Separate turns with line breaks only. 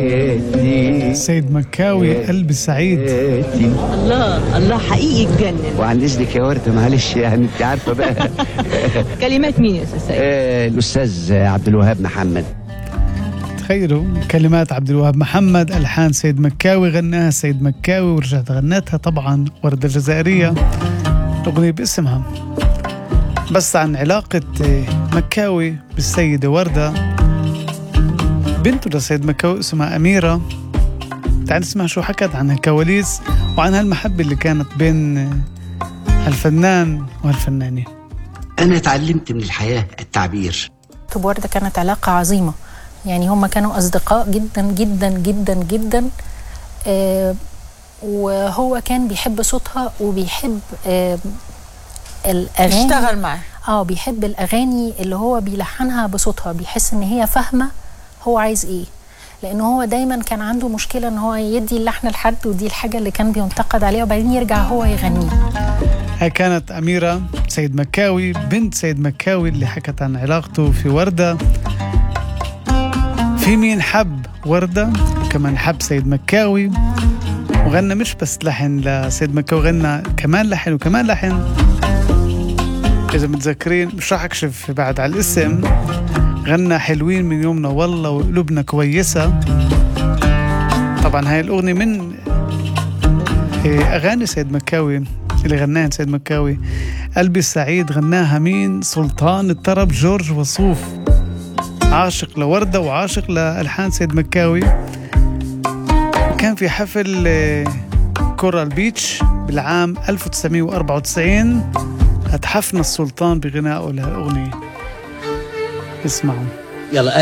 سيد مكاوي قلبي سعيد
الله الله حقيقي تجنن
وعن اذنك يا ورده معلش يعني انت عارفه بقى
كلمات مين يا استاذ سيد؟
آه، الاستاذ عبد الوهاب محمد
تخيلوا كلمات عبد الوهاب محمد الحان سيد مكاوي غناها سيد مكاوي ورجعت غنتها طبعا ورده الجزائريه اغنيه باسمها بس عن علاقه مكاوي بالسيده ورده بنته لسيد مكاوي اسمها اميره تعال نسمع شو حكت عن الكواليس وعن هالمحبه اللي كانت بين هالفنان وهالفنانه
انا اتعلمت من الحياه التعبير
وردة كانت علاقة عظيمة يعني هم كانوا أصدقاء جدا جدا جدا جدا آه وهو كان بيحب صوتها وبيحب آه الأغاني
اشتغل معاه
اه بيحب الأغاني اللي هو بيلحنها بصوتها بيحس إن هي فاهمة هو عايز إيه لأنه هو دايما كان عنده مشكلة إن هو يدي اللحن لحد ودي الحاجة اللي كان بينتقد عليها وبعدين يرجع هو يغنيه
هاي كانت أميرة سيد مكاوي بنت سيد مكاوي اللي حكت عن علاقته في وردة في مين حب وردة كمان حب سيد مكاوي وغنى مش بس لحن لسيد مكاوي غنى كمان لحن وكمان لحن إذا متذكرين مش راح أكشف بعد على الاسم غنى حلوين من يومنا والله وقلوبنا كويسة طبعا هاي الأغنية من إيه، أغاني سيد مكاوي اللي غناها سيد مكاوي قلبي السعيد غناها مين سلطان الطرب جورج وصوف عاشق لوردة وعاشق لألحان سيد مكاوي كان في حفل آه، كورال بيتش بالعام 1994 أتحفنا السلطان بغنائه لهالأغنية اسمعوا
يلا